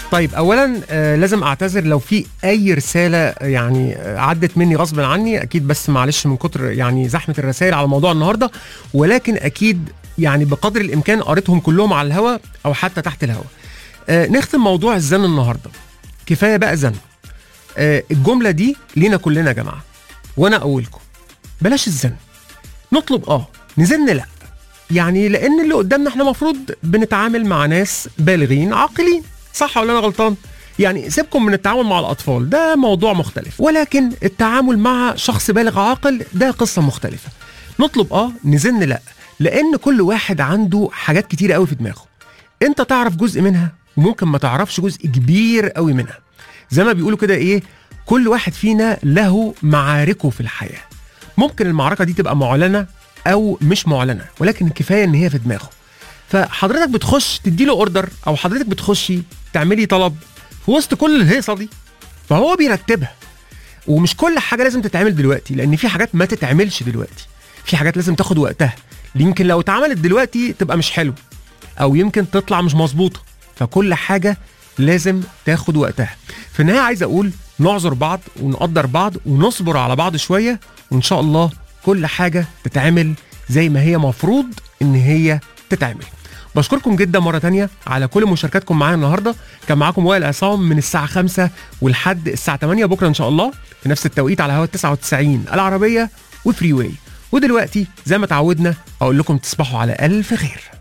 طيب اولا آه لازم اعتذر لو في اي رساله آه، يعني آه، عدت مني غصب عني اكيد بس معلش من كتر يعني زحمه الرسائل على موضوع النهارده ولكن اكيد يعني بقدر الامكان قريتهم كلهم على الهوا او حتى تحت الهوا آه نختم موضوع الزن النهارده كفايه بقى زن آه الجمله دي لينا كلنا يا جماعه وانا اقولكم بلاش الزن نطلب اه نزن لا يعني لان اللي قدامنا احنا مفروض بنتعامل مع ناس بالغين عاقلين صح ولا انا غلطان يعني سيبكم من التعامل مع الاطفال ده موضوع مختلف ولكن التعامل مع شخص بالغ عاقل ده قصه مختلفه نطلب اه نزن لا لان كل واحد عنده حاجات كتيره قوي في دماغه انت تعرف جزء منها وممكن ما تعرفش جزء كبير قوي منها زي ما بيقولوا كده ايه كل واحد فينا له معاركه في الحياه ممكن المعركه دي تبقى معلنه او مش معلنه ولكن كفايه ان هي في دماغه فحضرتك بتخش تديله اوردر او حضرتك بتخشي تعملي طلب في وسط كل الهيصه دي فهو بيرتبها ومش كل حاجه لازم تتعمل دلوقتي لان في حاجات ما تتعملش دلوقتي في حاجات لازم تاخد وقتها يمكن لو اتعملت دلوقتي تبقى مش حلو او يمكن تطلع مش مظبوطه فكل حاجه لازم تاخد وقتها في النهايه عايز اقول نعذر بعض ونقدر بعض ونصبر على بعض شويه وان شاء الله كل حاجه تتعمل زي ما هي مفروض ان هي تتعمل بشكركم جدا مرة تانية على كل مشاركاتكم معايا النهاردة كان معاكم وائل عصام من الساعة 5 ولحد الساعة 8 بكرة إن شاء الله في نفس التوقيت على هوا 99 العربية وفري واي ودلوقتي زي ما تعودنا أقول لكم تصبحوا على ألف خير